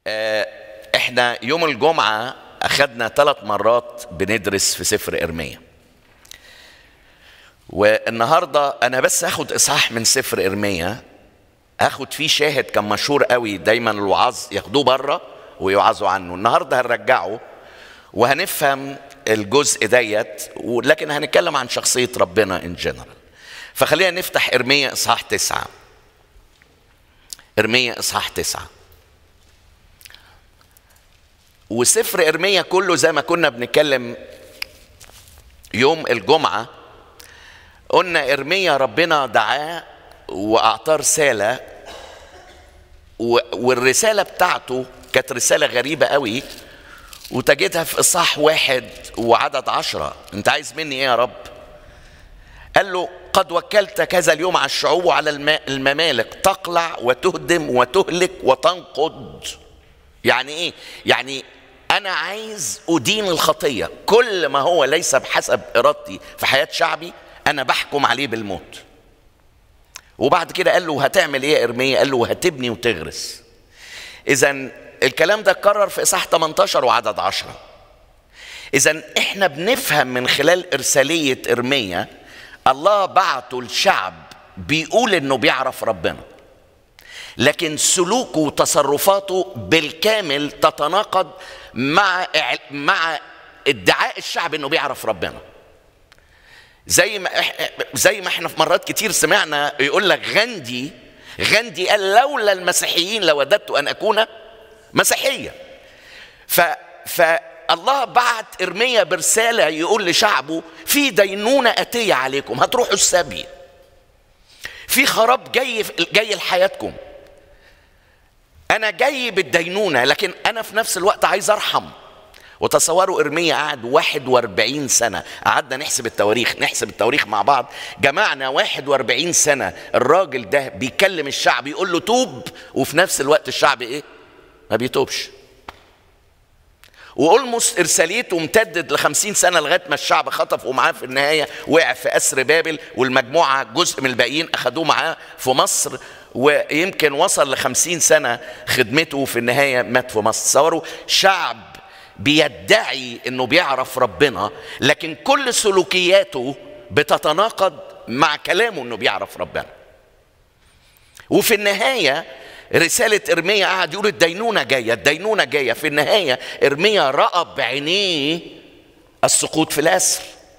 آه، احنا يوم الجمعة أخدنا ثلاث مرات بندرس في سفر إرميا والنهاردة أنا بس هاخد إصحاح من سفر إرميا هاخد فيه شاهد كان مشهور قوي دايما الوعاظ ياخدوه بره ويوعظوا عنه النهاردة هنرجعه وهنفهم الجزء ديت لكن هنتكلم عن شخصية ربنا ان جنرال فخلينا نفتح إرميا إصحاح تسعة إرميا إصحاح تسعة وسفر إرميا كله زي ما كنا بنتكلم يوم الجمعة قلنا إرميا ربنا دعاه وأعطاه رسالة والرسالة بتاعته كانت رسالة غريبة قوي وتجدها في إصحاح واحد وعدد عشرة أنت عايز مني إيه يا رب قال له قد وكلت كذا اليوم على الشعوب وعلى الممالك تقلع وتهدم وتهلك وتنقض يعني ايه يعني انا عايز ادين الخطيه كل ما هو ليس بحسب ارادتي في حياه شعبي انا بحكم عليه بالموت وبعد كده قال له هتعمل ايه يا ارميا قال له هتبني وتغرس اذا الكلام ده اتكرر في اصحاح 18 وعدد 10 اذا احنا بنفهم من خلال ارساليه ارميا الله بعته الشعب بيقول انه بيعرف ربنا لكن سلوكه وتصرفاته بالكامل تتناقض مع مع ادعاء الشعب انه بيعرف ربنا زي ما زي ما احنا في مرات كتير سمعنا يقول لك غاندي غاندي قال لولا المسيحيين لوددت ان اكون مسيحيا ف فالله بعت ارميا برساله يقول لشعبه في دينونه اتيه عليكم هتروحوا السبي في خراب جاي جاي لحياتكم انا جاي بالدينونه لكن انا في نفس الوقت عايز ارحم وتصوروا ارميا قعد 41 سنه قعدنا نحسب التواريخ نحسب التواريخ مع بعض جمعنا 41 سنه الراجل ده بيكلم الشعب يقول له توب وفي نفس الوقت الشعب ايه ما بيتوبش واولموس ارساليته امتدت ل 50 سنه لغايه ما الشعب خطف ومعاه في النهايه وقع في اسر بابل والمجموعه جزء من الباقيين اخذوه معاه في مصر ويمكن وصل ل 50 سنه خدمته في النهايه مات في مصر تصوروا شعب بيدعي انه بيعرف ربنا لكن كل سلوكياته بتتناقض مع كلامه انه بيعرف ربنا وفي النهايه رسالة إرميا قعد يقول الدينونة جاية الدينونة جاية في النهاية إرميا رأى بعينيه السقوط في الأسر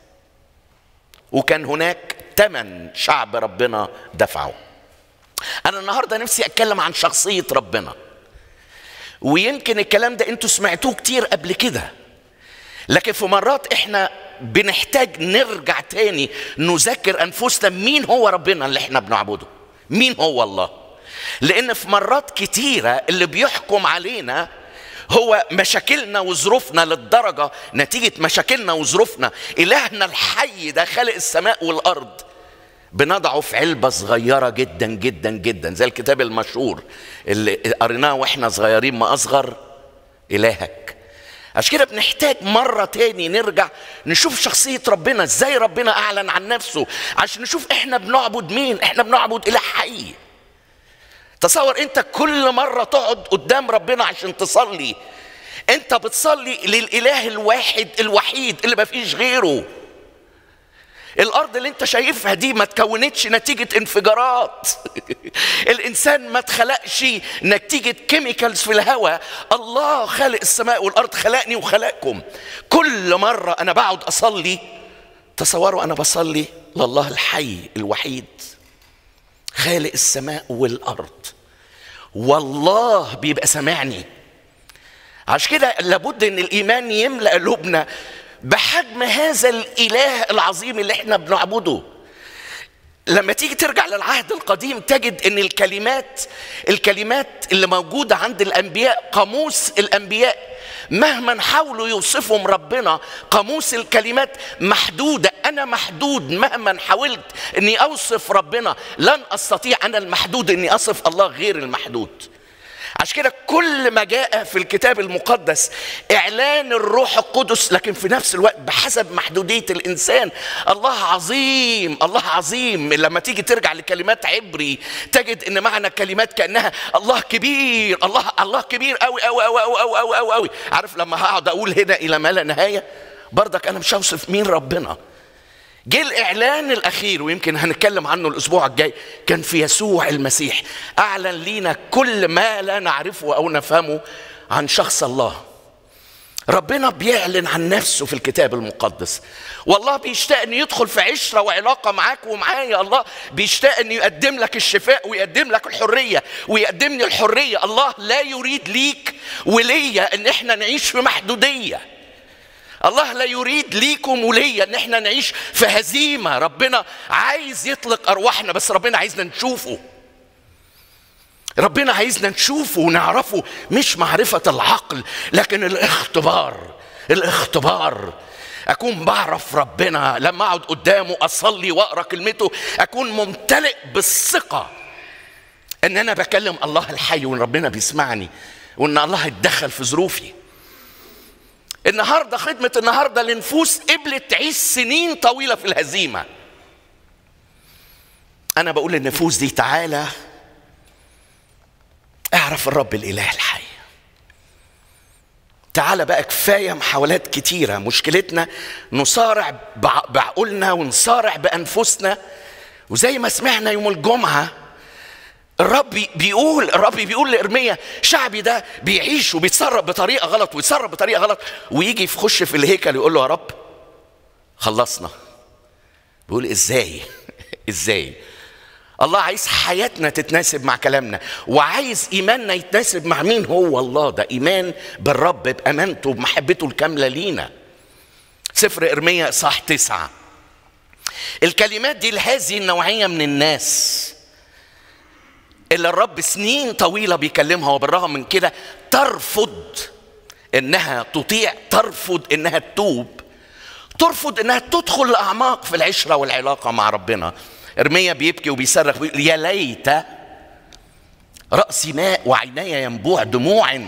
وكان هناك ثمن شعب ربنا دفعه أنا النهاردة نفسي أتكلم عن شخصية ربنا ويمكن الكلام ده انتوا سمعتوه كتير قبل كده لكن في مرات احنا بنحتاج نرجع تاني نذكر انفسنا مين هو ربنا اللي احنا بنعبده مين هو الله لان في مرات كتيره اللي بيحكم علينا هو مشاكلنا وظروفنا للدرجه نتيجه مشاكلنا وظروفنا الهنا الحي ده خالق السماء والارض بنضعه في علبة صغيرة جدا جدا جدا زي الكتاب المشهور اللي قريناه واحنا صغيرين ما أصغر إلهك عشان كده بنحتاج مرة تاني نرجع نشوف شخصية ربنا ازاي ربنا أعلن عن نفسه عشان نشوف احنا بنعبد مين احنا بنعبد إله حي تصور انت كل مرة تقعد قدام ربنا عشان تصلي انت بتصلي للإله الواحد الوحيد اللي ما فيش غيره الارض اللي انت شايفها دي ما تكونتش نتيجه انفجارات الانسان ما اتخلقش نتيجه كيميكالز في الهواء الله خالق السماء والارض خلقني وخلقكم كل مره انا بقعد اصلي تصوروا انا بصلي لله الحي الوحيد خالق السماء والارض والله بيبقى سامعني عشان كده لابد ان الايمان يملا قلوبنا بحجم هذا الاله العظيم اللي احنا بنعبده لما تيجي ترجع للعهد القديم تجد ان الكلمات الكلمات اللي موجوده عند الانبياء قاموس الانبياء مهما حاولوا يوصفهم ربنا قاموس الكلمات محدوده انا محدود مهما حاولت اني اوصف ربنا لن استطيع انا المحدود اني اصف الله غير المحدود عشان كده كل ما جاء في الكتاب المقدس اعلان الروح القدس لكن في نفس الوقت بحسب محدوديه الانسان الله عظيم الله عظيم لما تيجي ترجع لكلمات عبري تجد ان معنى الكلمات كانها الله كبير الله الله كبير قوي قوي قوي قوي قوي قوي قوي قوي عارف لما هقعد اقول هنا الى ما لا نهايه برضك انا مش هوصف مين ربنا جه الاعلان الاخير ويمكن هنتكلم عنه الاسبوع الجاي كان في يسوع المسيح اعلن لينا كل ما لا نعرفه او نفهمه عن شخص الله ربنا بيعلن عن نفسه في الكتاب المقدس والله بيشتاق ان يدخل في عشره وعلاقه معاك ومعايا الله بيشتاق ان يقدم لك الشفاء ويقدم لك الحريه ويقدمني الحريه الله لا يريد ليك وليا ان احنا نعيش في محدوديه الله لا يريد ليكم وليا ان احنا نعيش في هزيمه ربنا عايز يطلق ارواحنا بس ربنا عايزنا نشوفه ربنا عايزنا نشوفه ونعرفه مش معرفه العقل لكن الاختبار الاختبار اكون بعرف ربنا لما اقعد قدامه اصلي واقرا كلمته اكون ممتلئ بالثقه ان انا بكلم الله الحي وان ربنا بيسمعني وان الله اتدخل في ظروفي النهارده خدمه النهارده لنفوس قبلت تعيش سنين طويله في الهزيمه انا بقول للنفوس دي تعالى اعرف الرب الاله الحي تعالى بقى كفايه محاولات كتيره مشكلتنا نصارع بعقولنا ونصارع بانفسنا وزي ما سمعنا يوم الجمعه الرب بيقول الرب بيقول لارميا شعبي ده بيعيش وبيتصرف بطريقه غلط ويتصرف بطريقه غلط ويجي يخش في الهيكل يقول له يا رب خلصنا بيقول ازاي ازاي الله عايز حياتنا تتناسب مع كلامنا وعايز ايماننا يتناسب مع مين هو الله ده ايمان بالرب بامانته بمحبته الكامله لينا سفر ارميا صح تسعة الكلمات دي لهذه النوعيه من الناس اللي الرب سنين طويلة بيكلمها وبالرغم من كده ترفض انها تطيع ترفض انها تتوب ترفض انها تدخل الاعماق في العشرة والعلاقة مع ربنا ارميا بيبكي وبيصرخ يا ليت رأسي ماء وعيني ينبوع دموع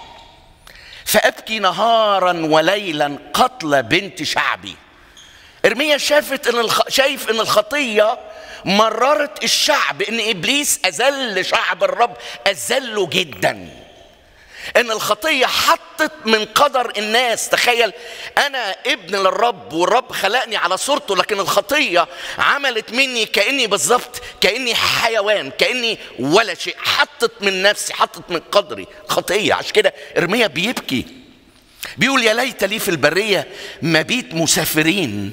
فأبكي نهارا وليلا قتل بنت شعبي ارميا شافت ان الخ... شايف ان الخطيه مررت الشعب ان ابليس اذل شعب الرب اذله جدا ان الخطيه حطت من قدر الناس تخيل انا ابن للرب والرب خلقني على صورته لكن الخطيه عملت مني كاني بالظبط كاني حيوان كاني ولا شيء حطت من نفسي حطت من قدري خطيه عشان كده ارميا بيبكي بيقول يا ليت لي في البريه مبيت مسافرين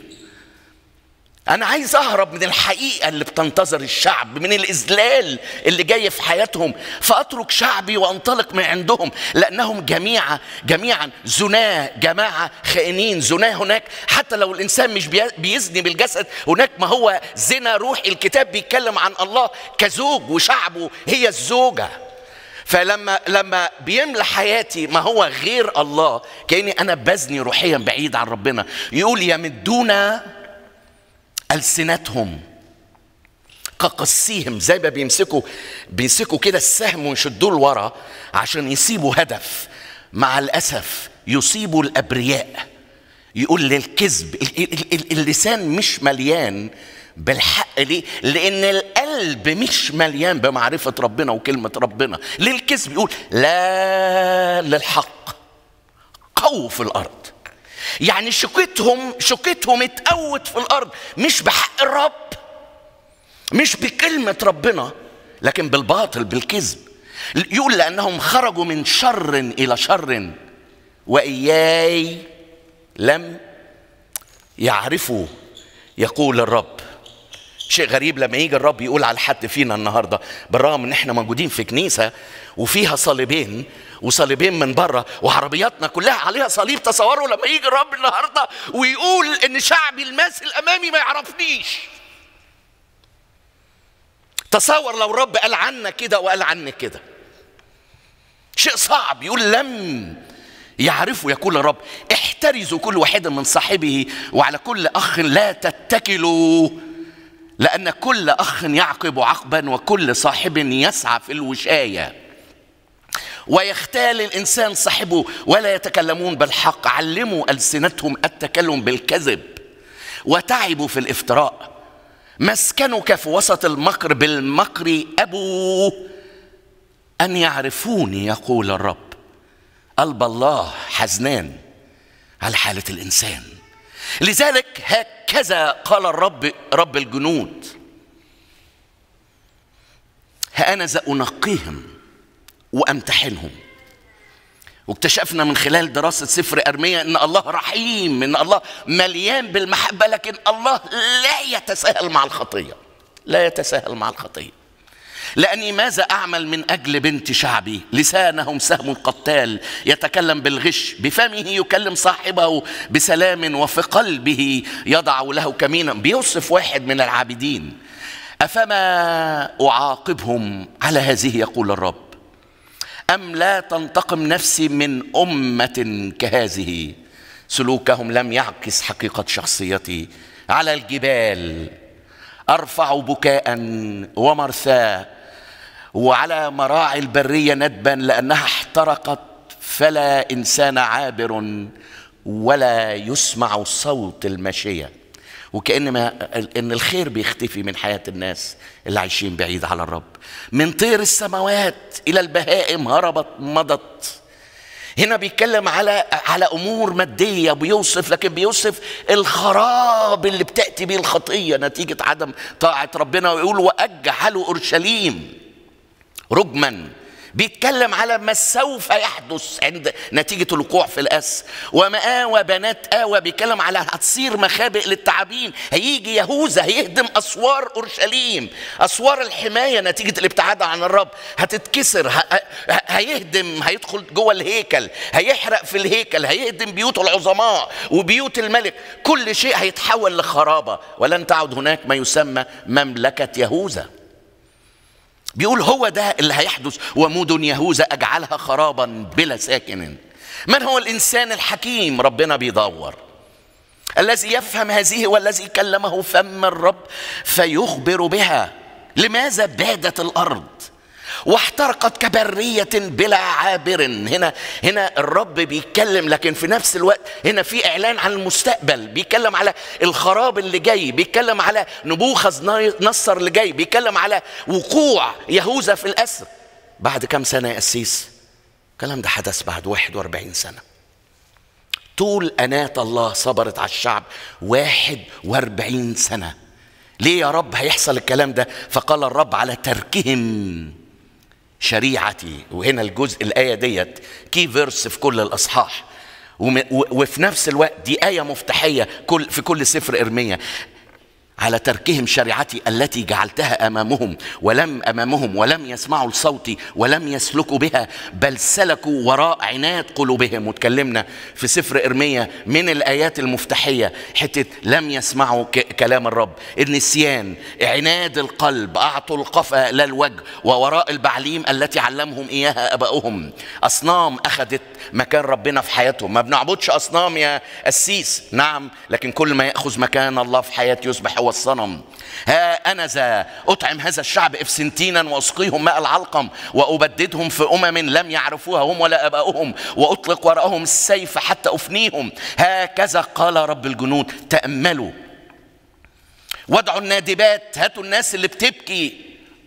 أنا عايز أهرب من الحقيقة اللي بتنتظر الشعب من الإذلال اللي جاي في حياتهم فأترك شعبي وأنطلق من عندهم لأنهم جميعا جميعا زناة جماعة خائنين زناة هناك حتى لو الإنسان مش بيزني بالجسد هناك ما هو زنا روح الكتاب بيتكلم عن الله كزوج وشعبه هي الزوجة فلما لما بيملى حياتي ما هو غير الله كاني انا بزني روحيا بعيد عن ربنا يقول يمدونا ألسنتهم كقصيهم زي ما بيمسكوا بيمسكوا كده السهم ويشدوه لورا عشان يصيبوا هدف مع الأسف يصيبوا الأبرياء يقول للكذب اللسان مش مليان بالحق ليه؟ لأن القلب مش مليان بمعرفة ربنا وكلمة ربنا للكذب يقول لا للحق قووا في الأرض يعني شكتهم شكتهم اتقوت في الارض مش بحق الرب مش بكلمه ربنا لكن بالباطل بالكذب يقول لانهم خرجوا من شر الى شر واياي لم يعرفوا يقول الرب شيء غريب لما يجي الرب يقول على حد فينا النهارده بالرغم ان احنا موجودين في كنيسه وفيها صليبين وصليبين من بره وعربياتنا كلها عليها صليب تصوروا لما يجي الرب النهارده ويقول ان شعبي الماسي الامامي ما يعرفنيش تصور لو الرب قال عنا كده وقال عني كده شيء صعب يقول لم يعرفوا يقول الرب احترزوا كل واحد من صاحبه وعلى كل اخ لا تتكلوا لأن كل أخ يعقب عقبا وكل صاحب يسعى في الوشاية ويختال الانسان صاحبه ولا يتكلمون بالحق علموا السنتهم التكلم بالكذب وتعبوا في الافتراء مسكنك في وسط المكر بالمكر ابو ان يعرفوني يقول الرب قلب الله حزنان على حاله الانسان لذلك هكذا قال الرب رب الجنود ها انا انقيهم وامتحنهم واكتشفنا من خلال دراسة سفر أرمية أن الله رحيم أن الله مليان بالمحبة لكن الله لا يتساهل مع الخطية لا يتساهل مع الخطية لأني ماذا أعمل من أجل بنت شعبي لسانهم سهم قتال يتكلم بالغش بفمه يكلم صاحبه بسلام وفي قلبه يضع له كمينا بيوصف واحد من العابدين أفما أعاقبهم على هذه يقول الرب أم لا تنتقم نفسي من أمة كهذه سلوكهم لم يعكس حقيقة شخصيتي على الجبال أرفع بكاء ومرثاه وعلى مراعي البرية ندبا لأنها احترقت فلا إنسان عابر ولا يسمع صوت المشيه وكأن ما ان الخير بيختفي من حياه الناس اللي عايشين بعيد على الرب من طير السماوات الى البهائم هربت مضت هنا بيتكلم على على امور ماديه بيوصف لكن بيوصف الخراب اللي بتاتي به الخطيه نتيجه عدم طاعه ربنا ويقول واجعلوا اورشليم رجما بيتكلم على ما سوف يحدث عند نتيجة الوقوع في الأس ومآوى بنات آوى بيتكلم على هتصير مخابئ للتعابين هيجي يهوذا هيهدم أسوار أورشليم أسوار الحماية نتيجة الابتعاد عن الرب هتتكسر هيهدم هيدخل جوه الهيكل هيحرق في الهيكل هيهدم بيوت العظماء وبيوت الملك كل شيء هيتحول لخرابة ولن تعد هناك ما يسمى مملكة يهوذا بيقول هو ده اللي هيحدث ومدن يهوذا اجعلها خرابا بلا ساكن من هو الانسان الحكيم ربنا بيدور الذي يفهم هذه والذي كلمه فم الرب فيخبر بها لماذا بادت الارض واحترقت كبرية بلا عابر هنا هنا الرب بيتكلم لكن في نفس الوقت هنا في إعلان عن المستقبل بيتكلم على الخراب اللي جاي بيتكلم على نبوخذ نصر اللي جاي بيتكلم على وقوع يهوذا في الأسر بعد كم سنة يا أسيس الكلام ده حدث بعد 41 سنة طول أناة الله صبرت على الشعب 41 سنة ليه يا رب هيحصل الكلام ده فقال الرب على تركهم شريعتي وهنا الجزء الآية ديت كي فيرس في كل الأصحاح وفي نفس الوقت دي آية مفتاحية كل في كل سفر إرمية على تركهم شريعتي التي جعلتها امامهم ولم امامهم ولم يسمعوا لصوتي ولم يسلكوا بها بل سلكوا وراء عناد قلوبهم وتكلمنا في سفر ارميا من الايات المفتاحيه حته لم يسمعوا كلام الرب النسيان عناد القلب اعطوا القفا لا الوجه ووراء البعليم التي علمهم اياها اباؤهم اصنام اخذت مكان ربنا في حياتهم ما بنعبدش اصنام يا قسيس نعم لكن كل ما ياخذ مكان الله في حياتي يصبح هو الصنم ها أنا ذا أطعم هذا الشعب إفسنتينا وأسقيهم ماء العلقم وأبددهم في أمم لم يعرفوها هم ولا أباؤهم وأطلق وراءهم السيف حتى أفنيهم هكذا قال رب الجنود تأملوا وادعوا النادبات هاتوا الناس اللي بتبكي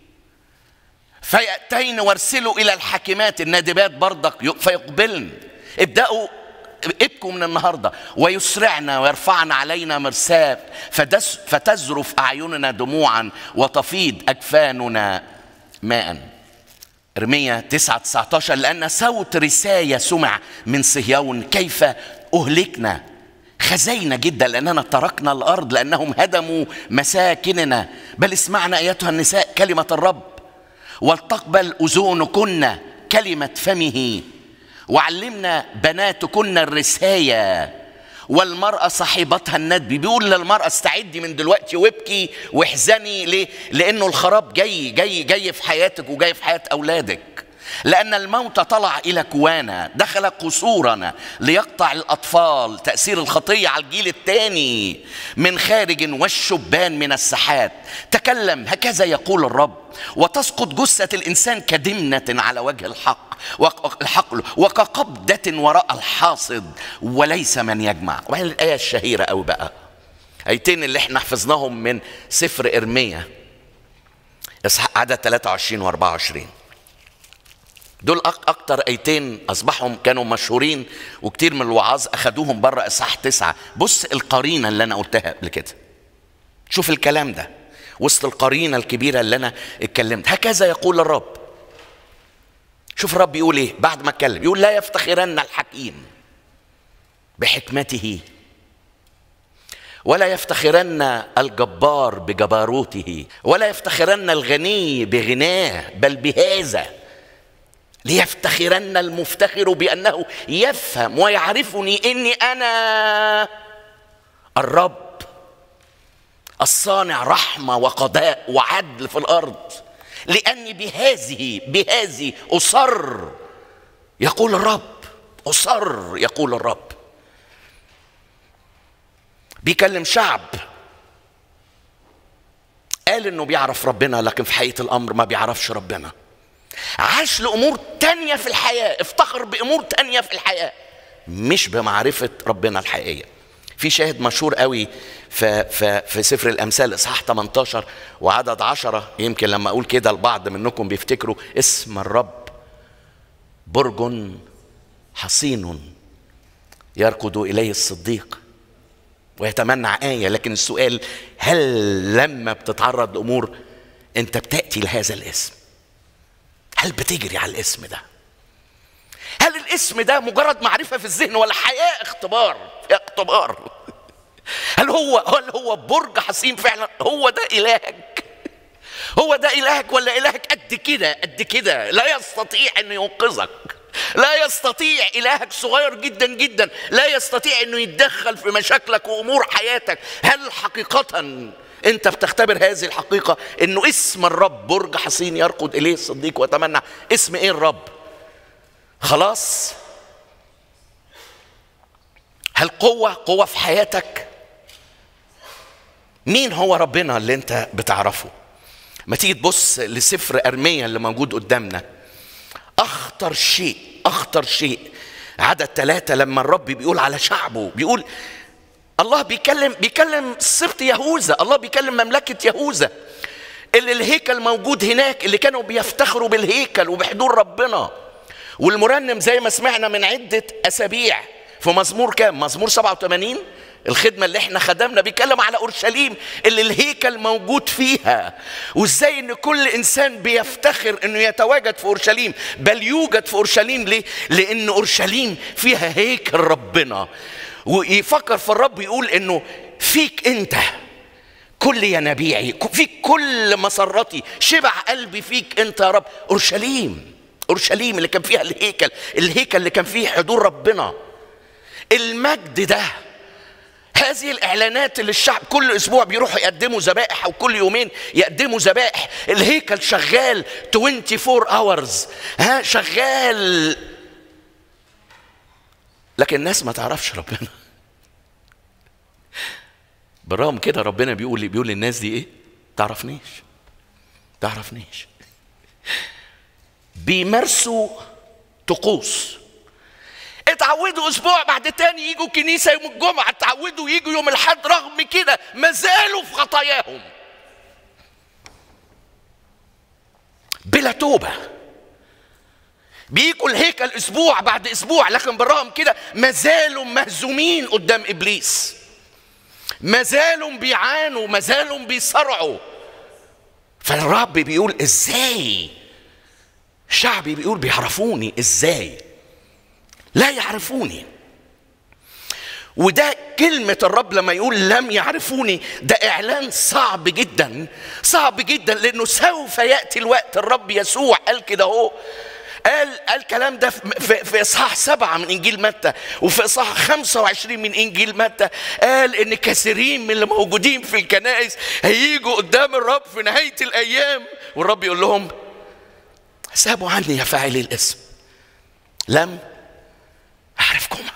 فيأتين وارسلوا إلى الحاكمات النادبات برضك فيقبلن ابدأوا ابكوا من النهاردة ويسرعنا ويرفعنا علينا مرساة فتزرف أعيننا دموعا وتفيض أجفاننا ماء ارميا 9 19 لأن صوت رساية سمع من صهيون كيف أهلكنا خزينا جدا لأننا تركنا الأرض لأنهم هدموا مساكننا بل اسمعنا أيتها النساء كلمة الرب ولتقبل أذونكن كلمة فمه وعلمنا بناتكن الرساية والمرأة صاحبتها الندب بيقول للمرأة استعدي من دلوقتي وابكي واحزني ليه؟ لأنه الخراب جاي جاي جاي في حياتك وجاي في حياة أولادك لأن الموت طلع إلى كوانا دخل قصورنا ليقطع الأطفال تأثير الخطية على الجيل الثاني من خارج والشبان من الساحات تكلم هكذا يقول الرب وتسقط جثة الإنسان كدمنة على وجه الحق الحقل وكقبضة وراء الحاصد وليس من يجمع وهي الآية الشهيرة أوي بقى ايتين اللي احنا حفظناهم من سفر ارميا عدد 23 و 24 دول اكتر ايتين اصبحوا كانوا مشهورين وكتير من الوعاظ اخدوهم بره اصحاح تسعة بص القرينة اللي انا قلتها قبل كده شوف الكلام ده وسط القرينة الكبيرة اللي انا اتكلمت هكذا يقول الرب شوف الرب يقول ايه بعد ما اتكلم يقول لا يفتخرن الحكيم بحكمته ولا يفتخرن الجبار بجبروته ولا يفتخرن الغني بغناه بل بهذا ليفتخرن المفتخر بانه يفهم ويعرفني اني انا الرب الصانع رحمه وقضاء وعدل في الارض لاني بهذه بهذه اصر يقول الرب اصر يقول الرب بيكلم شعب قال انه بيعرف ربنا لكن في حقيقه الامر ما بيعرفش ربنا عاش لامور تانية في الحياه افتخر بامور تانية في الحياه مش بمعرفه ربنا الحقيقيه في شاهد مشهور قوي في, في, في سفر الامثال اصحاح 18 وعدد عشرة يمكن لما اقول كده البعض منكم بيفتكروا اسم الرب برج حصين يركض اليه الصديق ويتمنع آية لكن السؤال هل لما بتتعرض لأمور أنت بتأتي لهذا الاسم هل بتجري على الاسم ده هل الاسم ده مجرد معرفة في الذهن ولا حياة اختبار اختبار هل هو هل هو برج حصين فعلا هو ده إلهك هو ده إلهك ولا إلهك قد كده قد كده لا يستطيع أن ينقذك لا يستطيع إلهك صغير جدا جدا لا يستطيع أنه يتدخل في مشاكلك وأمور حياتك هل حقيقة أنت بتختبر هذه الحقيقة أنه اسم الرب برج حصين يرقد إليه الصديق ويتمنى اسم إيه الرب خلاص هل قوة قوة في حياتك مين هو ربنا اللي انت بتعرفه ما تيجي تبص لسفر أرمية اللي موجود قدامنا أخطر شيء أخطر شيء عدد ثلاثة لما الرب بيقول على شعبه بيقول الله بيكلم بيكلم سبط يهوذا الله بيكلم مملكة يهوذا اللي الهيكل موجود هناك اللي كانوا بيفتخروا بالهيكل وبحضور ربنا والمرنم زي ما سمعنا من عدة أسابيع في مزمور كام؟ مزمور 87 الخدمة اللي احنا خدمنا بيتكلم على أورشليم اللي الهيكل موجود فيها وازاي ان كل انسان بيفتخر انه يتواجد في أورشليم بل يوجد في أورشليم ليه؟ لأن أورشليم فيها هيكل ربنا ويفكر في الرب يقول انه فيك انت كل ينابيعي فيك كل مسرتي شبع قلبي فيك انت يا رب اورشليم اورشليم اللي كان فيها الهيكل الهيكل اللي كان فيه حضور ربنا المجد ده هذه الاعلانات اللي الشعب كل اسبوع بيروحوا يقدموا ذبائح او كل يومين يقدموا ذبائح الهيكل شغال 24 اورز ها شغال لكن الناس ما تعرفش ربنا بالرغم كده ربنا بيقول بيقول للناس دي ايه تعرفنيش تعرفنيش بيمارسوا طقوس اتعودوا اسبوع بعد تاني يجوا كنيسه يوم الجمعه اتعودوا يجوا يوم الاحد رغم كده ما زالوا في خطاياهم بلا توبه بيجوا الهيكل اسبوع بعد اسبوع لكن بالرغم كده ما زالوا مهزومين قدام ابليس ما زالوا بيعانوا ما زالوا بيصرعوا فالرب بيقول ازاي شعبي بيقول بيعرفوني ازاي لا يعرفوني وده كلمة الرب لما يقول لم يعرفوني ده إعلان صعب جدا صعب جدا لأنه سوف يأتي الوقت الرب يسوع قال كده أهو قال قال الكلام ده في, في اصحاح سبعه من انجيل متى وفي اصحاح 25 من انجيل متى قال ان كثيرين من اللي موجودين في الكنائس هيجوا قدام الرب في نهايه الايام والرب يقول لهم سابوا عني يا فاعلي الاسم لم اعرفكما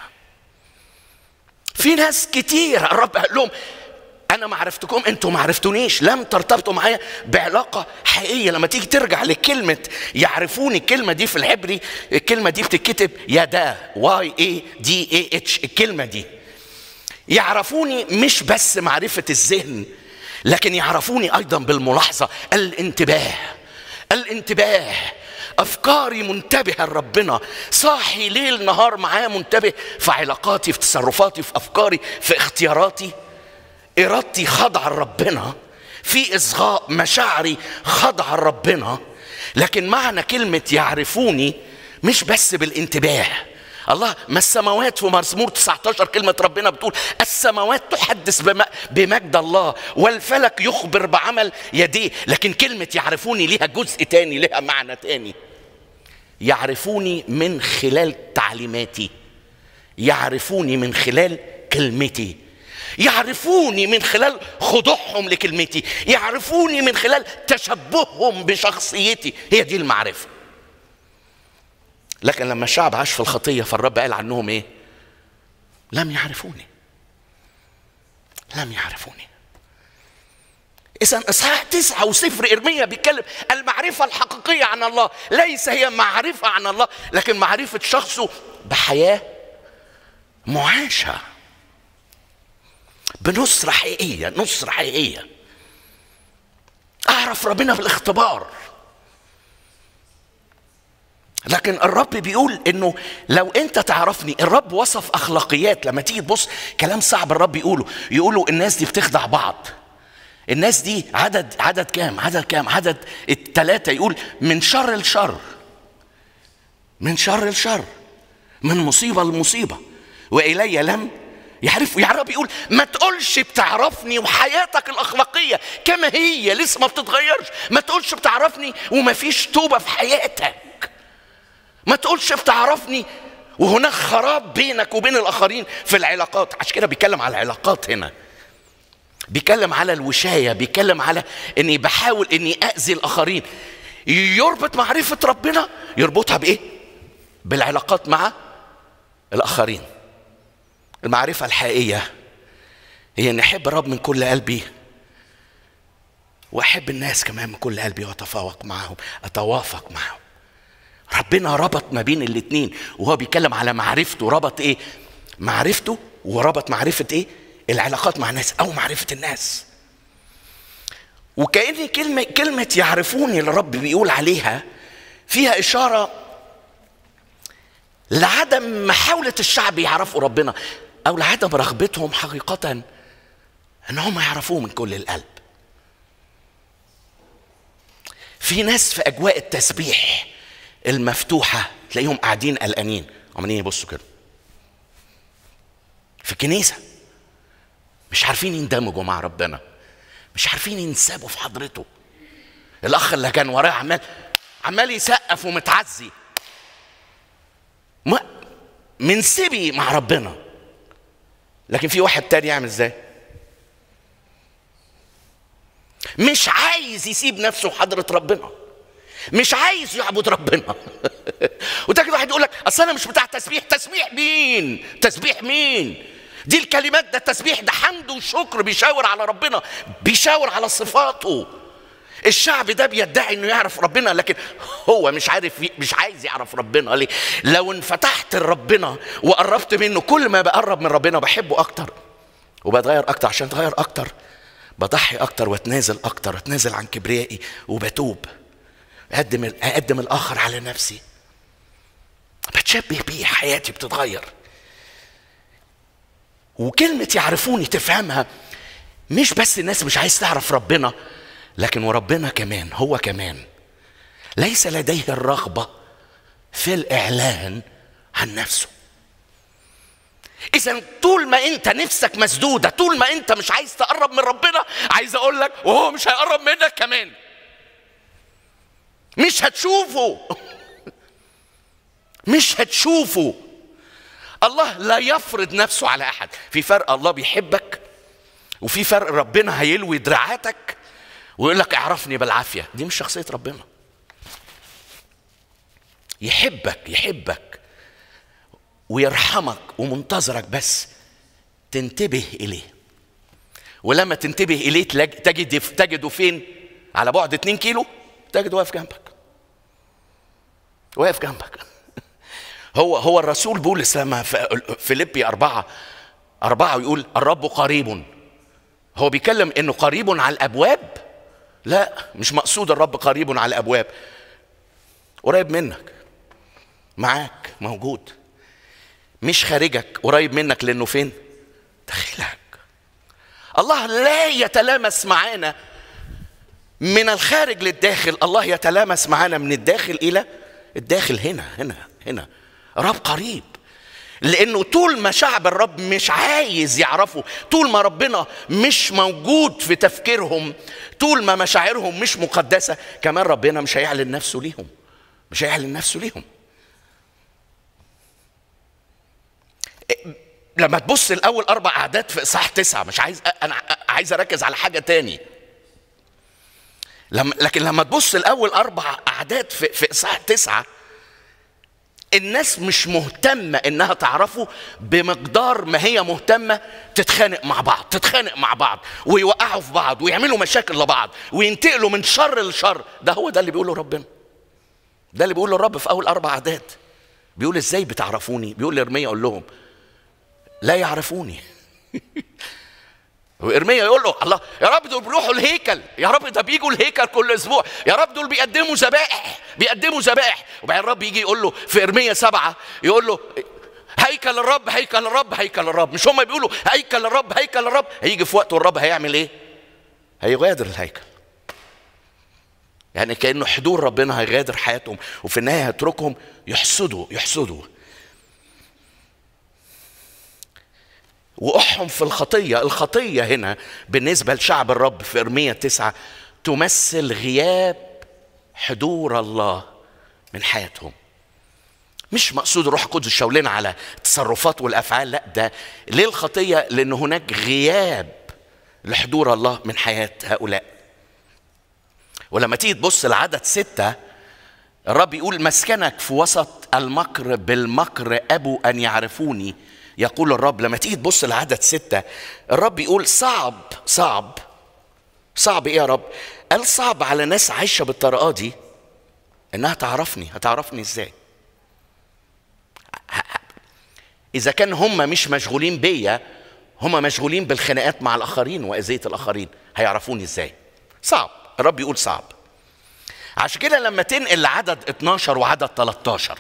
في ناس كتير الرب قال لهم انا ما عرفتكم انتوا ما عرفتونيش لم ترتبطوا معايا بعلاقه حقيقيه لما تيجي ترجع لكلمه يعرفوني الكلمه دي في العبري الكلمه دي بتتكتب يدا واي اي دي اي اتش الكلمه دي يعرفوني مش بس معرفه الذهن لكن يعرفوني ايضا بالملاحظه الانتباه الانتباه افكاري منتبهه لربنا صاحي ليل نهار معاه منتبه في علاقاتي في تصرفاتي في افكاري في اختياراتي ارادتي خاضعه لربنا في اصغاء مشاعري خاضعه لربنا لكن معنى كلمه يعرفوني مش بس بالانتباه الله ما السماوات في مزمور 19 كلمة ربنا بتقول السماوات تحدث بمجد الله والفلك يخبر بعمل يديه لكن كلمة يعرفوني ليها جزء تاني ليها معنى تاني يعرفوني من خلال تعليماتي يعرفوني من خلال كلمتي يعرفوني من خلال خضوعهم لكلمتي يعرفوني من خلال تشبههم بشخصيتي هي دي المعرفه لكن لما الشعب عاش في الخطيه فالرب قال عنهم ايه لم يعرفوني لم يعرفوني إذا إصحاح تسعة وسفر إرميا بيتكلم المعرفة الحقيقية عن الله ليس هي معرفة عن الله لكن معرفة شخصه بحياة معاشة بنصرة حقيقية نصرة حقيقية أعرف ربنا بالاختبار لكن الرب بيقول انه لو انت تعرفني الرب وصف اخلاقيات لما تيجي تبص كلام صعب الرب يقوله يقولوا الناس دي بتخدع بعض الناس دي عدد عدد كام عدد كام عدد الثلاثة يقول من شر لشر من شر لشر من مصيبة لمصيبة وإلي لم يعرف يا رب يقول ما تقولش بتعرفني وحياتك الأخلاقية كما هي لسه ما بتتغيرش ما تقولش بتعرفني وما فيش توبة في حياتك ما تقولش بتعرفني وهناك خراب بينك وبين الآخرين في العلاقات عشان كده بيتكلم على العلاقات هنا بيتكلم على الوشاية بيتكلم على اني بحاول اني اذي الاخرين يربط معرفة ربنا يربطها بايه بالعلاقات مع الاخرين المعرفة الحقيقية هي اني احب الرب من كل قلبي واحب الناس كمان من كل قلبي واتفاوق معهم اتوافق معهم ربنا ربط ما بين الاتنين وهو بيتكلم على معرفته ربط ايه معرفته وربط معرفة ايه العلاقات مع الناس او معرفة الناس وكأن كلمة كلمة يعرفوني اللي الرب بيقول عليها فيها إشارة لعدم محاولة الشعب يعرفوا ربنا أو لعدم رغبتهم حقيقة إن هم يعرفوه من كل القلب. في ناس في أجواء التسبيح المفتوحة تلاقيهم قاعدين قلقانين عمالين يبصوا كده. في الكنيسة مش عارفين يندمجوا مع ربنا. مش عارفين ينسابوا في حضرته الاخ اللي كان وراه عمال عمال يسقف ومتعزي ما منسبي مع ربنا لكن في واحد تاني يعمل ازاي مش عايز يسيب نفسه حضرة ربنا مش عايز يعبد ربنا وتجد واحد يقول لك اصل انا مش بتاع تسبيح تسبيح مين تسبيح مين دي الكلمات ده التسبيح ده حمد وشكر بيشاور على ربنا بيشاور على صفاته الشعب ده بيدعي انه يعرف ربنا لكن هو مش عارف مش عايز يعرف ربنا ليه لو انفتحت لربنا وقربت منه كل ما بقرب من ربنا بحبه اكتر وبتغير اكتر عشان اتغير اكتر بضحي اكتر واتنازل اكتر اتنازل عن كبريائي وبتوب اقدم اقدم الاخر على نفسي بتشبه بيه حياتي بتتغير وكلمة يعرفوني تفهمها مش بس الناس مش عايز تعرف ربنا لكن وربنا كمان هو كمان ليس لديه الرغبة في الإعلان عن نفسه إذا طول ما أنت نفسك مسدودة طول ما أنت مش عايز تقرب من ربنا عايز أقول لك وهو مش هيقرب منك كمان مش هتشوفه مش هتشوفه الله لا يفرض نفسه على احد في فرق الله بيحبك وفي فرق ربنا هيلوي دراعاتك ويقول لك اعرفني بالعافيه دي مش شخصيه ربنا يحبك يحبك ويرحمك ومنتظرك بس تنتبه اليه ولما تنتبه اليه تجد تجده فين على بعد 2 كيلو تجده واقف جنبك واقف جنبك هو هو الرسول بولس لما في فيليبي أربعة أربعة يقول الرب قريب هو بيتكلم إنه قريب على الأبواب لا مش مقصود الرب قريب على الأبواب قريب منك معاك موجود مش خارجك قريب منك لأنه فين داخلك الله لا يتلامس معانا من الخارج للداخل الله يتلامس معانا من الداخل إلى الداخل هنا هنا هنا رب قريب لانه طول ما شعب الرب مش عايز يعرفه طول ما ربنا مش موجود في تفكيرهم طول ما مشاعرهم مش مقدسه كمان ربنا مش هيعلن نفسه ليهم مش هيعلن نفسه ليهم لما تبص الاول اربع اعداد في اصحاح تسعه مش عايز انا عايز اركز على حاجه تاني لما لكن لما تبص الاول اربع اعداد في في اصحاح تسعه الناس مش مهتمة إنها تعرفه بمقدار ما هي مهتمة تتخانق مع بعض تتخانق مع بعض ويوقعوا في بعض ويعملوا مشاكل لبعض وينتقلوا من شر لشر ده هو ده اللي بيقوله ربنا ده اللي بيقوله الرب في أول أربع أعداد بيقول إزاي بتعرفوني بيقول لإرميا أقول لهم لا يعرفوني وإرميا يقول له الله يا رب دول بيروحوا الهيكل يا رب ده بيجوا الهيكل كل اسبوع يا رب دول بيقدموا ذبائح بيقدموا ذبائح وبعدين الرب يجي يقول له في إرميا سبعة يقول له هيكل الرب هيكل الرب هيكل الرب مش هم بيقولوا هيكل الرب هيكل الرب هيجي في وقت والرب هيعمل ايه هيغادر الهيكل يعني كانه حضور ربنا هيغادر حياتهم وفي النهايه هيتركهم يحسدوا يحسدوا وقعهم في الخطية الخطية هنا بالنسبة لشعب الرب في إرمية تسعة تمثل غياب حضور الله من حياتهم مش مقصود الروح القدس شاولنا على التصرفات والافعال لا ده ليه الخطيه لان هناك غياب لحضور الله من حياه هؤلاء ولما تيجي تبص لعدد ستة الرب يقول مسكنك في وسط المكر بالمكر أبو أن يعرفوني يقول الرب لما تيجي تبص لعدد ستة الرب يقول صعب صعب صعب ايه يا رب قال صعب على ناس عايشة بالطريقة دي انها تعرفني هتعرفني ازاي اذا كان هم مش مشغولين بيا هم مشغولين بالخناقات مع الاخرين واذيه الاخرين هيعرفوني ازاي صعب الرب يقول صعب عشان كده لما تنقل لعدد 12 وعدد 13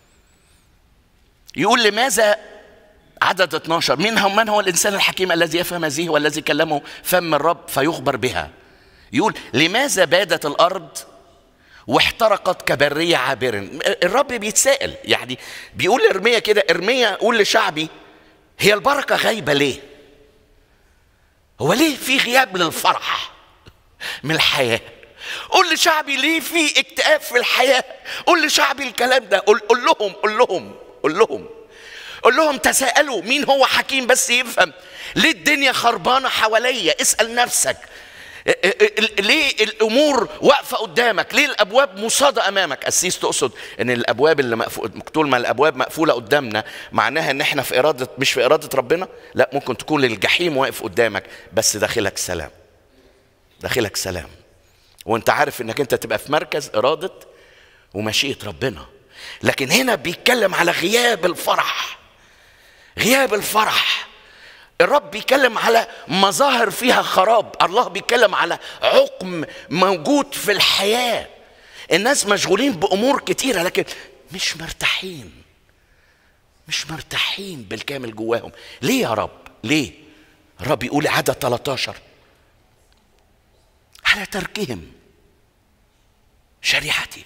يقول لماذا عدد 12 من هو من هو الانسان الحكيم الذي يفهم هذه والذي كلمه فم الرب فيخبر بها يقول لماذا بادت الارض واحترقت كبرية عابر الرب بيتسائل يعني بيقول ارميا كده ارميا قول لشعبي هي البركة غايبة ليه هو ليه في غياب للفرح من الحياة قول لشعبي ليه في اكتئاب في الحياة قول لشعبي الكلام ده قول, قول لهم قول لهم قول لهم قول لهم تساءلوا مين هو حكيم بس يفهم ليه الدنيا خربانة حواليا اسأل نفسك ليه الامور واقفه قدامك ليه الابواب مصاده امامك قسيس تقصد ان الابواب اللي مقفول طول ما الابواب مقفوله قدامنا معناها ان احنا في اراده مش في اراده ربنا لا ممكن تكون الجحيم واقف قدامك بس داخلك سلام داخلك سلام وانت عارف انك انت تبقى في مركز اراده ومشيئه ربنا لكن هنا بيتكلم على غياب الفرح غياب الفرح الرب بيتكلم على مظاهر فيها خراب الله بيتكلم على عقم موجود في الحياة الناس مشغولين بأمور كتيرة لكن مش مرتاحين مش مرتاحين بالكامل جواهم ليه يا رب ليه الرب يقول عدد 13 على تركهم شريعتي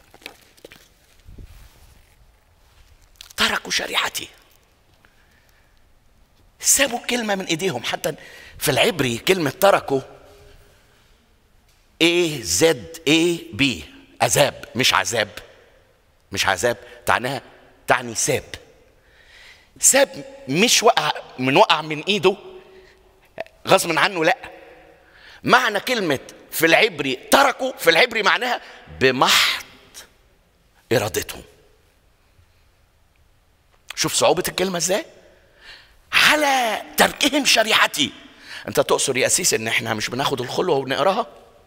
تركوا شريعتي سابوا كلمة من ايديهم حتى في العبري كلمة تركوا ايه زد ايه بي عذاب مش عذاب مش عذاب تعناها تعني ساب ساب مش وقع من وقع من ايده غصب عنه لا معنى كلمة في العبري تركوا في العبري معناها بمحض ارادتهم شوف صعوبة الكلمة ازاي على تركهم شريعتي انت تقصد يا اسيس ان احنا مش بناخد الخلوة ونقراها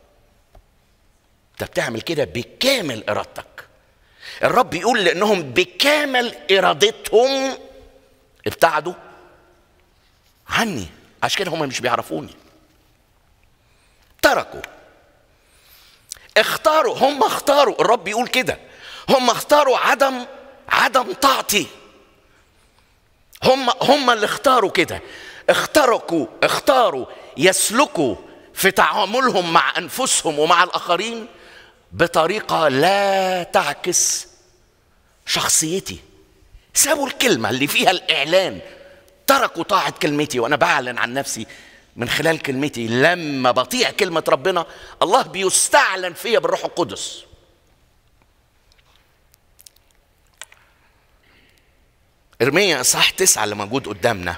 انت بتعمل كده بكامل ارادتك الرب يقول لانهم بكامل ارادتهم ابتعدوا عني عشان كده هم مش بيعرفوني تركوا اختاروا هم اختاروا الرب يقول كده هم اختاروا عدم عدم طاعتي هم هم اللي اختاروا كده اخترقوا اختاروا يسلكوا في تعاملهم مع انفسهم ومع الاخرين بطريقه لا تعكس شخصيتي سابوا الكلمه اللي فيها الاعلان تركوا طاعه كلمتي وانا بعلن عن نفسي من خلال كلمتي لما بطيع كلمه ربنا الله بيستعلن فيا بالروح القدس ارميا اصحاح تسعه اللي موجود قدامنا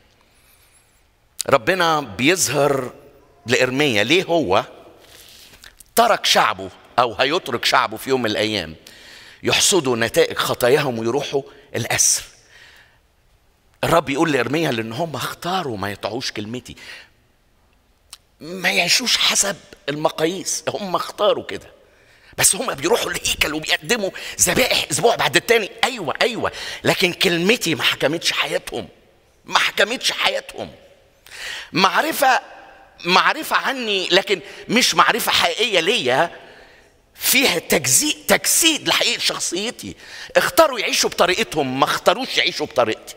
ربنا بيظهر لارميا ليه هو ترك شعبه او هيترك شعبه في يوم من الايام يحصدوا نتائج خطاياهم ويروحوا الاسر الرب يقول لارميا لان هم اختاروا ما يطيعوش كلمتي ما يعيشوش حسب المقاييس هم اختاروا كده بس هم بيروحوا الهيكل وبيقدموا ذبائح اسبوع بعد التاني ايوه ايوه لكن كلمتي ما حكمتش حياتهم ما حكمتش حياتهم معرفه معرفه عني لكن مش معرفه حقيقيه ليا فيها تجزيء تجسيد لحقيقه شخصيتي اختاروا يعيشوا بطريقتهم ما اختاروش يعيشوا بطريقتي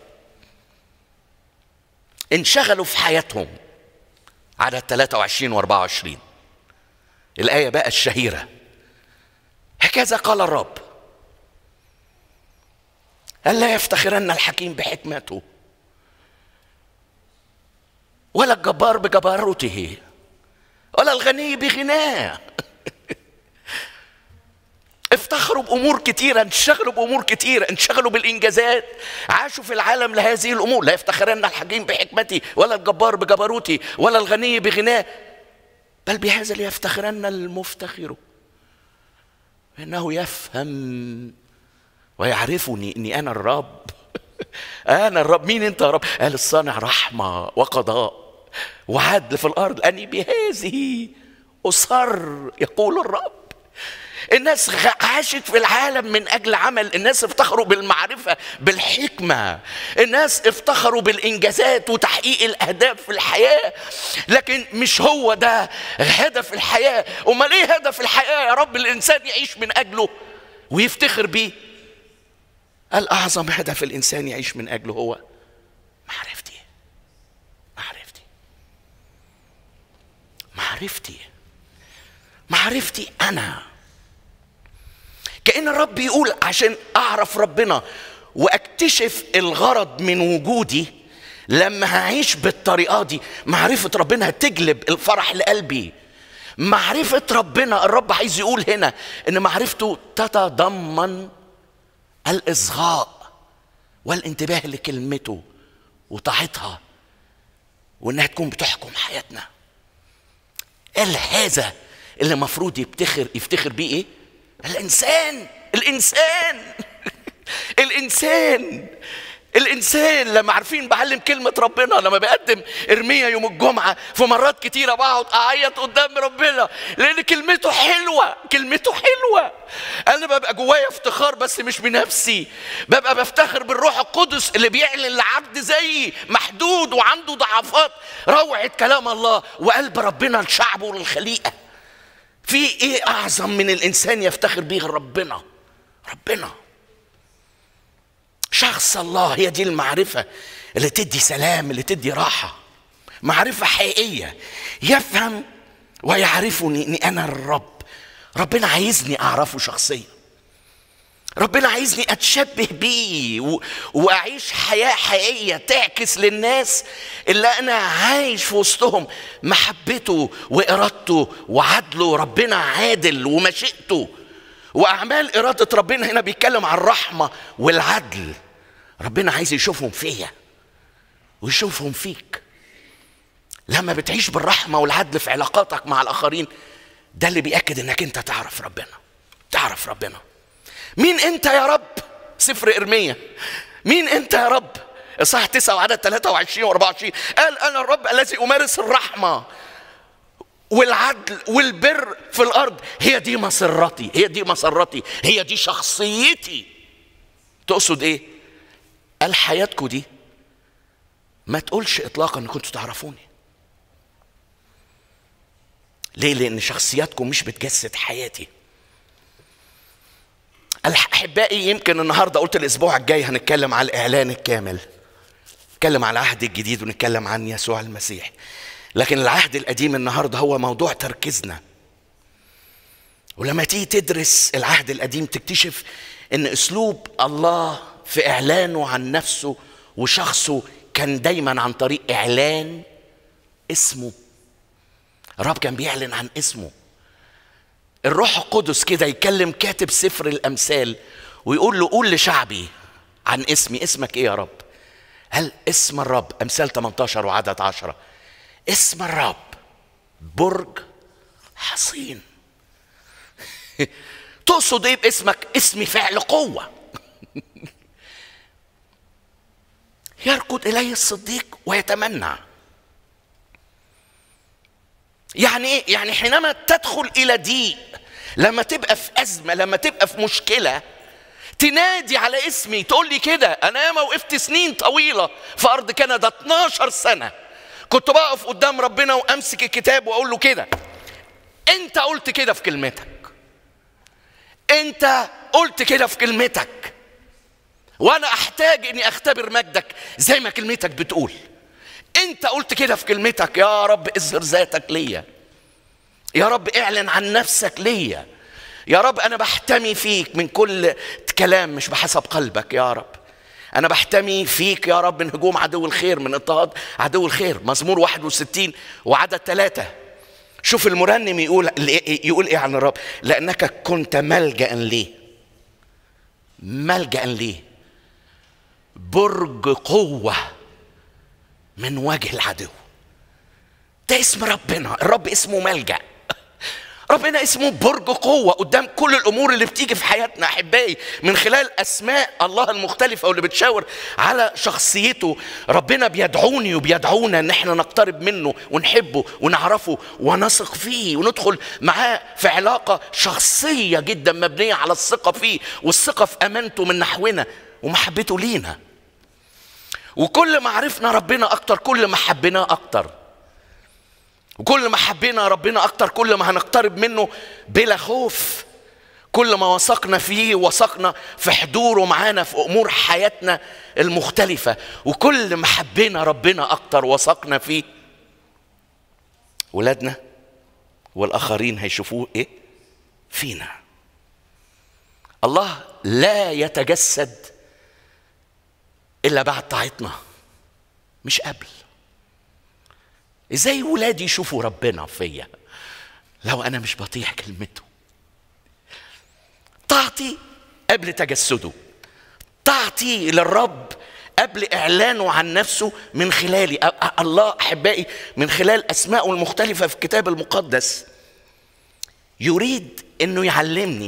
انشغلوا في حياتهم عدد 23 و 24 الآية بقى الشهيرة هكذا قال الرب ألا يفتخرن الحكيم بحكمته ولا الجبار بجبروته ولا الغني بغناه افتخروا بامور كتيره انشغلوا بامور كتيره انشغلوا بالانجازات عاشوا في العالم لهذه الامور لا يفتخرن الحكيم بحكمتي ولا الجبار بجبروتي ولا الغني بغناه بل بهذا ليفتخرن المفتخر انه يفهم ويعرفني اني انا الرب انا الرب مين انت يا رب قال الصانع رحمه وقضاء وعدل في الارض اني بهذه اصر يقول الرب الناس عاشت في العالم من اجل عمل الناس افتخروا بالمعرفه بالحكمه الناس افتخروا بالانجازات وتحقيق الاهداف في الحياه لكن مش هو ده هدف الحياه امال ايه هدف الحياه يا رب الانسان يعيش من اجله ويفتخر بيه قال اعظم هدف الانسان يعيش من اجله هو معرفتي معرفتي معرفتي معرفتي انا كأن الرب يقول عشان أعرف ربنا وأكتشف الغرض من وجودي لما هعيش بالطريقة دي معرفة ربنا هتجلب الفرح لقلبي معرفة ربنا الرب عايز يقول هنا إن معرفته تتضمن الإصغاء والانتباه لكلمته وطاعتها وإنها تكون بتحكم حياتنا قال هذا اللي المفروض يفتخر يفتخر بيه ايه؟ الانسان الانسان الانسان الانسان لما عارفين بعلم كلمه ربنا لما بقدم ارميا يوم الجمعه في مرات كتيره بقعد اعيط قدام ربنا لان كلمته حلوه كلمته حلوه انا ببقى جوايا افتخار بس مش بنفسي ببقى بفتخر بالروح القدس اللي بيعلن لعبد زيي محدود وعنده ضعفات روعه كلام الله وقلب ربنا لشعبه وللخليقه في ايه اعظم من الانسان يفتخر به ربنا ربنا شخص الله هي دي المعرفه اللي تدي سلام اللي تدي راحه معرفه حقيقيه يفهم ويعرفني اني انا الرب ربنا عايزني اعرفه شخصيا ربنا عايزني اتشبه بيه و... واعيش حياه حقيقيه تعكس للناس اللي انا عايش في وسطهم محبته وارادته وعدله ربنا عادل ومشيئته واعمال اراده ربنا هنا بيتكلم عن الرحمه والعدل ربنا عايز يشوفهم فيا ويشوفهم فيك لما بتعيش بالرحمه والعدل في علاقاتك مع الاخرين ده اللي بياكد انك انت تعرف ربنا تعرف ربنا مين انت يا رب سفر ارميا مين انت يا رب اصحاح 9 وعدد 23 و24 قال انا الرب الذي امارس الرحمه والعدل والبر في الارض هي دي مسرتي هي دي مسرتي هي دي شخصيتي تقصد ايه قال حياتكم دي ما تقولش اطلاقا ان كنتوا تعرفوني ليه لان شخصياتكم مش بتجسد حياتي احبائي يمكن النهارده قلت الاسبوع الجاي هنتكلم على الاعلان الكامل نتكلم على العهد الجديد ونتكلم عن يسوع المسيح لكن العهد القديم النهارده هو موضوع تركيزنا ولما تيجي تدرس العهد القديم تكتشف ان اسلوب الله في اعلانه عن نفسه وشخصه كان دايما عن طريق اعلان اسمه الرب كان بيعلن عن اسمه الروح القدس كده يكلم كاتب سفر الامثال ويقول له قول لشعبي عن اسمي اسمك ايه يا رب هل اسم الرب امثال 18 وعدد 10 اسم الرب برج حصين تقصد ايه باسمك اسمي فعل قوه يركض اليه الصديق ويتمنع يعني ايه يعني حينما تدخل الى ضيق لما تبقى في ازمه لما تبقى في مشكله تنادي على اسمي تقول لي كده انا ياما وقفت سنين طويله في ارض كندا 12 سنه كنت بقف قدام ربنا وامسك الكتاب واقول له كده انت قلت كده في كلمتك انت قلت كده في كلمتك وانا احتاج اني اختبر مجدك زي ما كلمتك بتقول انت قلت كده في كلمتك يا رب اظهر ذاتك ليا يا رب اعلن عن نفسك ليا يا رب انا بحتمي فيك من كل كلام مش بحسب قلبك يا رب انا بحتمي فيك يا رب من هجوم عدو الخير من اضطهاد عدو الخير مزمور 61 وعدد ثلاثة شوف المرنم يقول يقول ايه عن الرب لانك كنت ملجا لي ملجا لي برج قوه من وجه العدو ده اسم ربنا الرب اسمه ملجأ ربنا اسمه برج قوة قدام كل الأمور اللي بتيجي في حياتنا أحبائي من خلال أسماء الله المختلفة واللي بتشاور على شخصيته ربنا بيدعوني وبيدعونا إن احنا نقترب منه ونحبه ونعرفه ونثق فيه وندخل معاه في علاقة شخصية جدا مبنية على الثقة فيه والثقة في أمانته من نحونا ومحبته لينا وكل ما عرفنا ربنا اكتر كل ما حبيناه اكتر وكل ما حبينا ربنا اكتر كل ما هنقترب منه بلا خوف كل ما وثقنا فيه وثقنا في حضوره معانا في امور حياتنا المختلفه وكل ما حبينا ربنا اكتر وثقنا فيه ولادنا والاخرين هيشوفوه ايه فينا الله لا يتجسد الا بعد طاعتنا مش قبل ازاي ولادي يشوفوا ربنا فيا لو انا مش بطيع كلمته طاعتي قبل تجسده طاعتي للرب قبل اعلانه عن نفسه من خلالي الله احبائي من خلال اسمائه المختلفه في الكتاب المقدس يريد انه يعلمني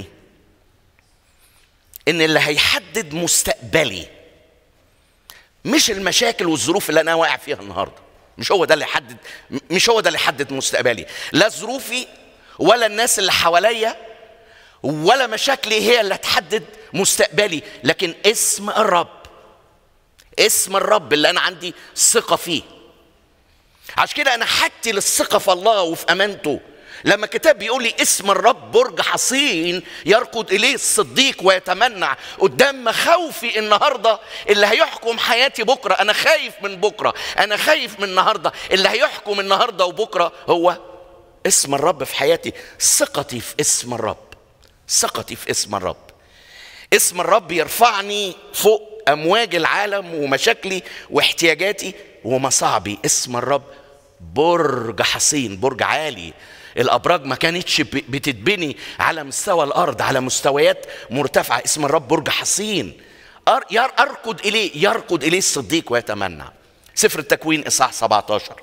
ان اللي هيحدد مستقبلي مش المشاكل والظروف اللي انا واقع فيها النهارده مش هو ده اللي يحدد مش هو ده اللي يحدد مستقبلي لا ظروفي ولا الناس اللي حواليا ولا مشاكلي هي اللي هتحدد مستقبلي لكن اسم الرب اسم الرب اللي انا عندي ثقه فيه عشان كده انا حاجتي للثقه في الله وفي امانته لما الكتاب بيقول لي اسم الرب برج حصين يركض اليه الصديق ويتمنع قدام مخاوفي النهارده اللي هيحكم حياتي بكره انا خايف من بكره انا خايف من النهارده اللي هيحكم النهارده وبكره هو اسم الرب في حياتي ثقتي في اسم الرب ثقتي في اسم الرب اسم الرب يرفعني فوق امواج العالم ومشاكلي واحتياجاتي ومصاعبي اسم الرب برج حصين برج عالي الابراج ما كانتش بتتبني على مستوى الارض على مستويات مرتفعه اسم الرب برج حصين اركض اليه يركض اليه الصديق ويتمنى سفر التكوين اصحاح 17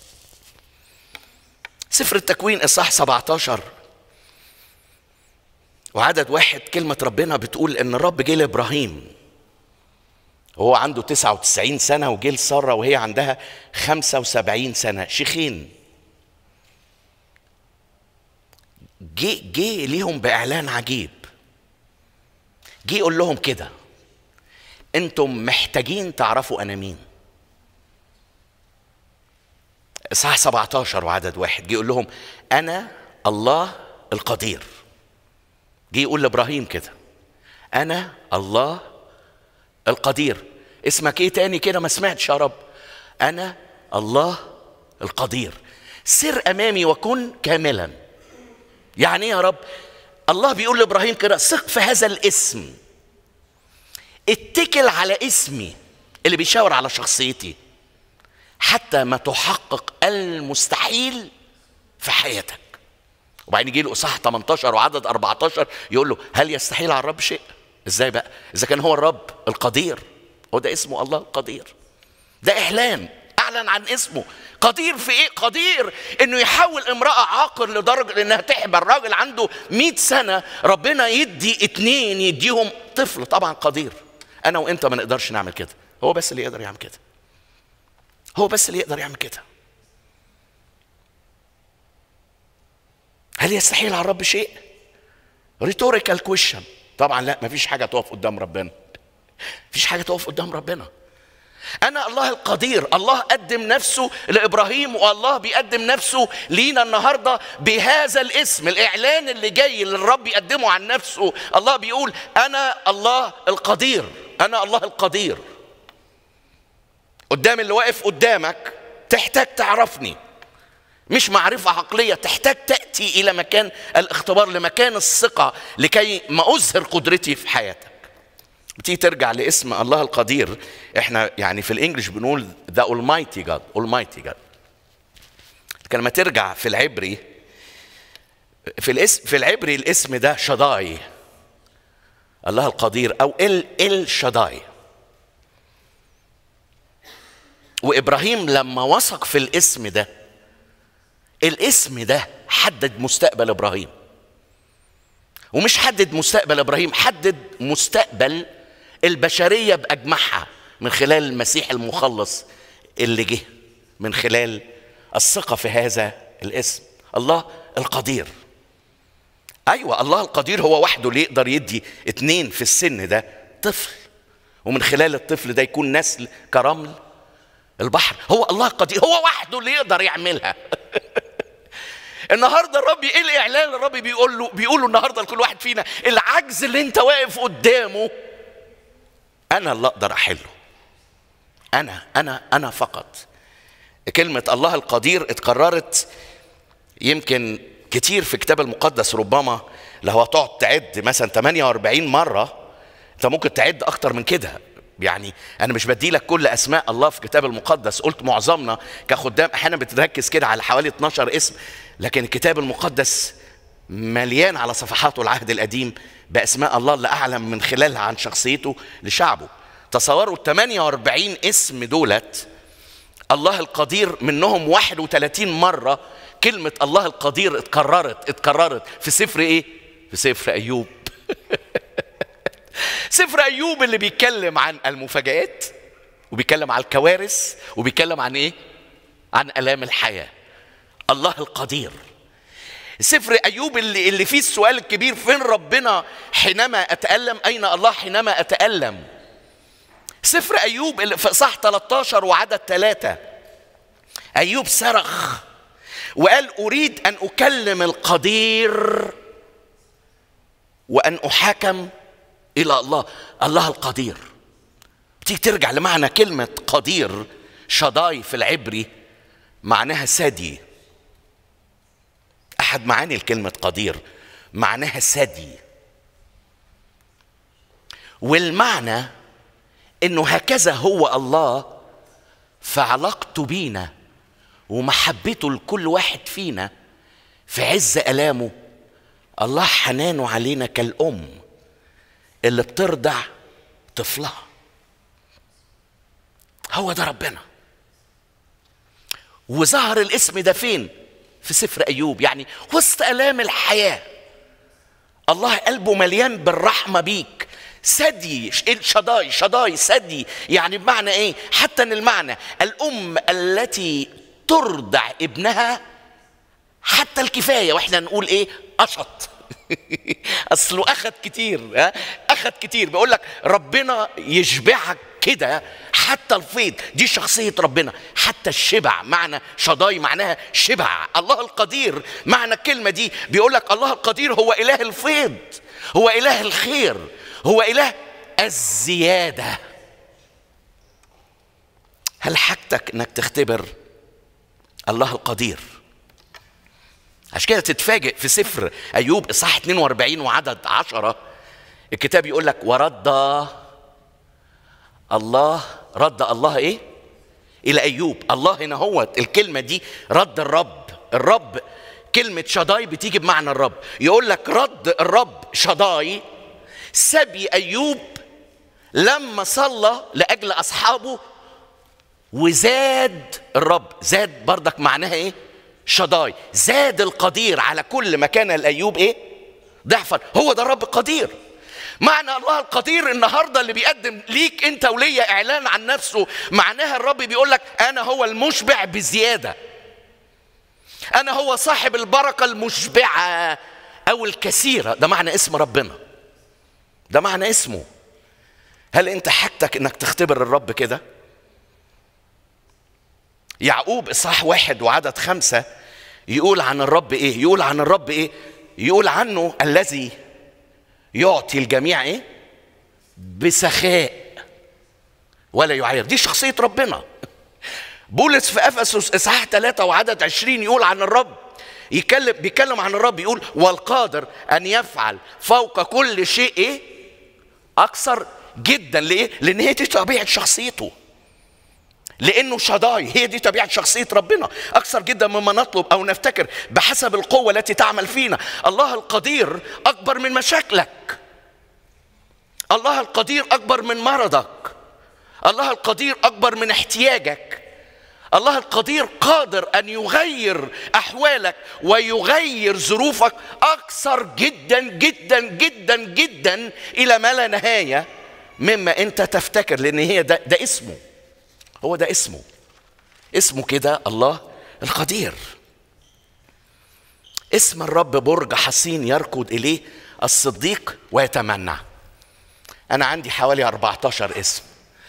سفر التكوين اصحاح 17 وعدد واحد كلمة ربنا بتقول إن الرب جه لإبراهيم هو عنده 99 سنة وجه لسارة وهي عندها 75 سنة شيخين جه جه ليهم بإعلان عجيب جه يقول لهم كده انتم محتاجين تعرفوا انا مين اصحاح 17 وعدد واحد جه يقول لهم انا الله القدير جه يقول لابراهيم كده انا الله القدير اسمك ايه تاني كده ما سمعتش يا رب انا الله القدير سر امامي وكن كاملا يعني ايه يا رب الله بيقول لابراهيم كده ثق في هذا الاسم اتكل على اسمي اللي بيشاور على شخصيتي حتى ما تحقق المستحيل في حياتك وبعدين يجي له اصحاح 18 وعدد 14 يقول له هل يستحيل على الرب شيء؟ ازاي بقى؟ اذا كان هو الرب القدير هو ده اسمه الله القدير ده اعلان اعلن عن اسمه قدير في ايه قدير انه يحول امراه عاقر لدرجه انها تحبل راجل عنده 100 سنه ربنا يدي اتنين يديهم طفل طبعا قدير انا وانت ما نقدرش نعمل كده هو بس اللي يقدر يعمل كده هو بس اللي يقدر يعمل كده هل يستحيل على الرب شيء ريتوريكال كويشن طبعا لا مفيش حاجه تقف قدام ربنا مفيش حاجه تقف قدام ربنا انا الله القدير الله قدم نفسه لابراهيم والله بيقدم نفسه لينا النهارده بهذا الاسم الاعلان اللي جاي اللي الرب يقدمه عن نفسه الله بيقول انا الله القدير انا الله القدير قدام اللي واقف قدامك تحتاج تعرفني مش معرفة عقلية تحتاج تأتي إلى مكان الاختبار لمكان الثقة لكي ما أظهر قدرتي في حياتك بتيجي ترجع لاسم الله القدير احنا يعني في الانجليش بنقول ذا Almighty God Almighty God لكن لما ترجع في العبري في الاسم في العبري الاسم ده شداي الله القدير او ال ال شداي وابراهيم لما وثق في الاسم ده الاسم ده حدد مستقبل ابراهيم ومش حدد مستقبل ابراهيم حدد مستقبل البشريه باجمعها من خلال المسيح المخلص اللي جه من خلال الثقه في هذا الاسم الله القدير ايوه الله القدير هو وحده اللي يقدر يدي اتنين في السن ده طفل ومن خلال الطفل ده يكون نسل كرمل البحر هو الله القدير هو وحده اللي يقدر يعملها النهارده الرب ايه الاعلان اللي الرب بيقول له بيقوله النهارده لكل واحد فينا العجز اللي انت واقف قدامه انا اللي اقدر احله انا انا انا فقط كلمه الله القدير اتكررت يمكن كتير في الكتاب المقدس ربما لو هتقعد تعد مثلا 48 مره انت ممكن تعد اكتر من كده يعني انا مش بدي لك كل اسماء الله في الكتاب المقدس قلت معظمنا كخدام احيانا بتركز كده على حوالي 12 اسم لكن الكتاب المقدس مليان على صفحاته العهد القديم باسماء الله اللي اعلم من خلالها عن شخصيته لشعبه تصوروا ال 48 اسم دولت الله القدير منهم 31 مره كلمه الله القدير اتكررت اتكررت في سفر ايه في سفر ايوب سفر ايوب اللي بيتكلم عن المفاجآت وبيتكلم عن الكوارث وبيتكلم عن ايه عن الام الحياه الله القدير سفر ايوب اللي اللي فيه السؤال الكبير فين ربنا حينما اتالم اين الله حينما اتالم سفر ايوب اللي في صح 13 وعدد ثلاثة ايوب صرخ وقال اريد ان اكلم القدير وان احاكم الى الله الله القدير بتيجي ترجع لمعنى كلمه قدير شداي في العبري معناها ثدي احد معاني الكلمه قدير معناها ثدي والمعنى انه هكذا هو الله في علاقته بينا ومحبته لكل واحد فينا في عز الامه الله حنانه علينا كالام اللي بترضع طفلها هو ده ربنا وظهر الاسم ده فين في سفر ايوب يعني وسط الام الحياه الله قلبه مليان بالرحمه بيك ثدي شداي شداي ثدي يعني بمعنى ايه حتى ان المعنى الام التي ترضع ابنها حتى الكفايه واحنا نقول ايه قشط اصله اخد كتير ها اخد كتير بيقول لك ربنا يشبعك كده حتى الفيض دي شخصية ربنا حتى الشبع معنى شضاي معناها شبع الله القدير معنى الكلمة دي بيقول لك الله القدير هو إله الفيض هو إله الخير هو إله الزيادة هل حاجتك انك تختبر الله القدير عشان كده تتفاجئ في سفر ايوب اصحاح 42 وعدد عشرة الكتاب يقول لك ورد الله رد الله ايه الى ايوب الله هنا هو الكلمه دي رد الرب الرب كلمه شداي بتيجي بمعنى الرب يقول لك رد الرب شداي سبي ايوب لما صلى لاجل اصحابه وزاد الرب زاد بردك معناها ايه شداي زاد القدير على كل ما كان لايوب ايه ضعفا هو ده الرب القدير معنى الله القدير النهارده اللي بيقدم ليك انت وليا اعلان عن نفسه معناها الرب بيقول لك انا هو المشبع بزياده انا هو صاحب البركه المشبعه او الكثيره ده معنى اسم ربنا ده معنى اسمه هل انت حاجتك انك تختبر الرب كده يعقوب اصحاح واحد وعدد خمسة يقول عن الرب ايه يقول عن الرب ايه يقول عنه الذي يعطي الجميع ايه بسخاء ولا يعير دي شخصية ربنا بولس في افسس اصحاح ثلاثة وعدد عشرين يقول عن الرب يتكلم بيتكلم عن الرب يقول والقادر ان يفعل فوق كل شيء ايه اكثر جدا ليه لان هي دي طبيعه شخصيته لانه شداي هي دي طبيعه شخصيه ربنا اكثر جدا مما نطلب او نفتكر بحسب القوه التي تعمل فينا الله القدير اكبر من مشاكلك الله القدير اكبر من مرضك الله القدير اكبر من احتياجك الله القدير قادر ان يغير احوالك ويغير ظروفك اكثر جدا جدا جدا جدا الى ما لا نهايه مما انت تفتكر لان هي ده, ده اسمه هو ده اسمه اسمه كده الله القدير اسم الرب برج حصين يركض اليه الصديق ويتمنى انا عندي حوالي 14 اسم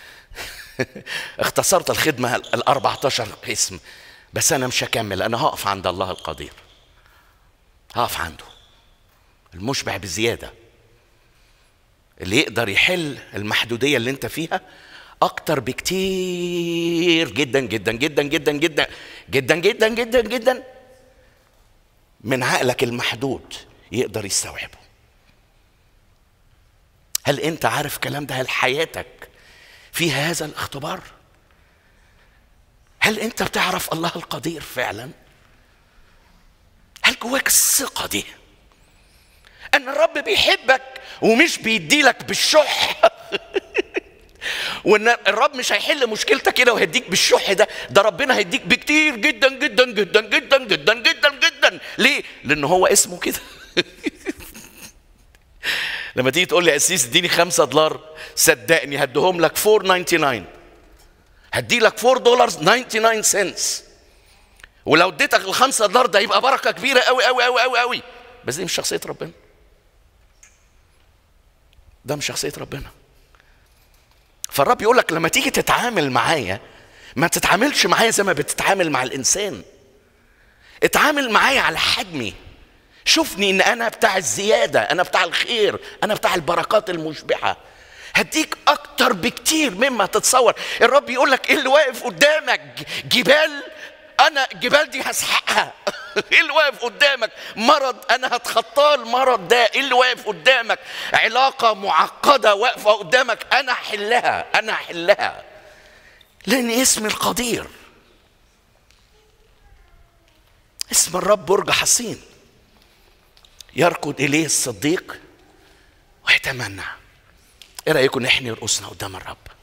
اختصرت الخدمه ال 14 اسم بس انا مش هكمل انا هقف عند الله القدير هقف عنده المشبع بزياده اللي يقدر يحل المحدوديه اللي انت فيها اكتر بكتير جدا جدا جدا جدا جدا جدا جدا جدا جدا من عقلك المحدود يقدر يستوعبه هل انت عارف الكلام ده هل حياتك فيها هذا الاختبار هل انت بتعرف الله القدير فعلا هل جواك الثقه دي ان الرب بيحبك ومش بيديلك بالشح وان الرب مش هيحل مشكلتك كده وهيديك بالشح ده ده ربنا هيديك بكتير جدا جدا جدا جدا جدا جدا جدا ليه لان هو اسمه كده لما تيجي تقول لي يا قسيس اديني 5 دولار صدقني هديهم لك 4.99 هدي لك 4 دولار 99 سنتس ولو اديتك ال 5 دولار ده يبقى بركه كبيره قوي قوي قوي قوي قوي بس دي مش شخصيه ربنا ده مش شخصيه ربنا فالرب يقول لك لما تيجي تتعامل معايا ما تتعاملش معايا زي ما بتتعامل مع الانسان اتعامل معايا على حجمي شوفني ان انا بتاع الزياده انا بتاع الخير انا بتاع البركات المشبعه هديك اكتر بكتير مما تتصور الرب يقول لك ايه اللي واقف قدامك جبال انا الجبال دي هسحقها ايه اللي واقف قدامك مرض انا هتخطاه المرض ده ايه اللي واقف قدامك علاقه معقده واقفه قدامك انا هحلها انا هحلها لان اسم القدير اسم الرب برج حصين يركض اليه الصديق ويتمنى ايه رايكم نحني رؤوسنا قدام الرب